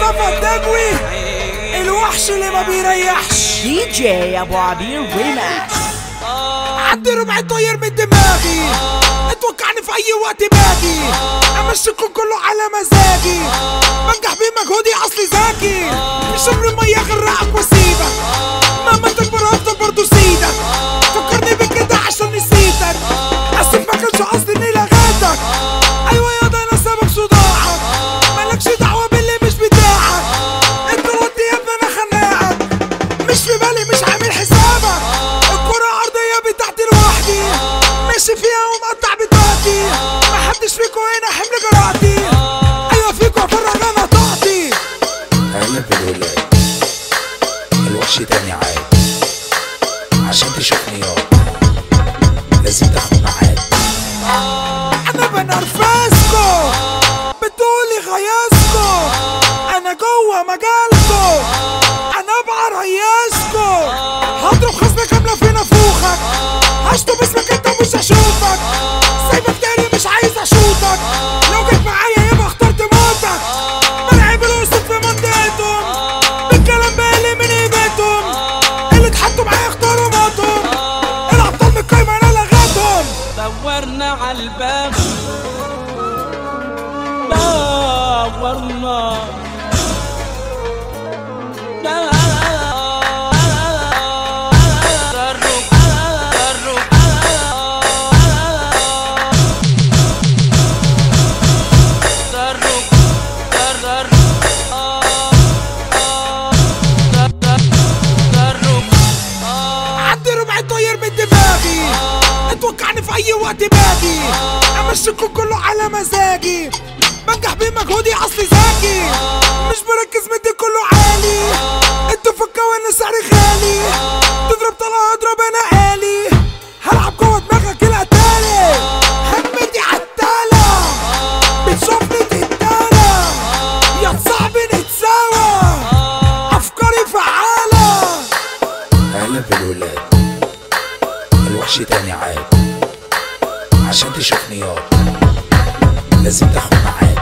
مصطفى الدجوي الوحش اللي ما بيريحش دي جي ابو عبير ريماكس عندي ربع طاير من دماغي اتوقعني في اي وقت باجي امشيكم كله على مزاجي بنجح بمجهودي اصلي ذكي مش امر المية غرقك واسيبك مهما تكبر هفضل برضه سيدك فكرني بكده عشان نسيتك اسف ما كانش قصدي اني لغيتك ايوه يا ده انا سبب صداعك مالكش دعوه باللي مش بتاعك انت قلت يا ابني انا خناقك مش في بالي مش عامل حسابك الكرة عرضية بتاعتي لوحدي ماشي فيها ومقطع بطاقتي محدش فيكو هنا حمل جرأتي ايوه فيكو افرج انا طاقتي قلب الولاد الوحش تاني عاد عشان تشوفني يابا لازم تاخد معاد انا بنرفزكو بتقولي غيظكو انا جوه مجالكو انا بعريسكو هضرب خصم كاملة في نافوخك هشطب اسمك انت مش هشوفك سايبك تاني مش عايز اشوطك لو جيت معايا يبقى اخترت موتك بلعب الاسود في منطقتهم بالكلام بالي من هيبتهم اللي اتحطوا معايا اختاروا موتهم الابطال من القايمة انا لغيتهم دورنا على الباب دورنا عندي ربع طاير من دماغي اتوقعني في اي وقت باجي امشيكم كله على مزاجي بنجح بمجهودي اصلي ذكي مش بركز مدي كله عالي انتوا فكا وانا سعري غالي تضرب طلع اضرب انا آلي هلعب جوه دماغك القتالي همتي عالتالة بتشوفني تتدارى يا صاحبي نتساوى افكاري فعالة قلب الولاد الوحش تاني عاد عشان تشوفني يابا لازم تاخد معاد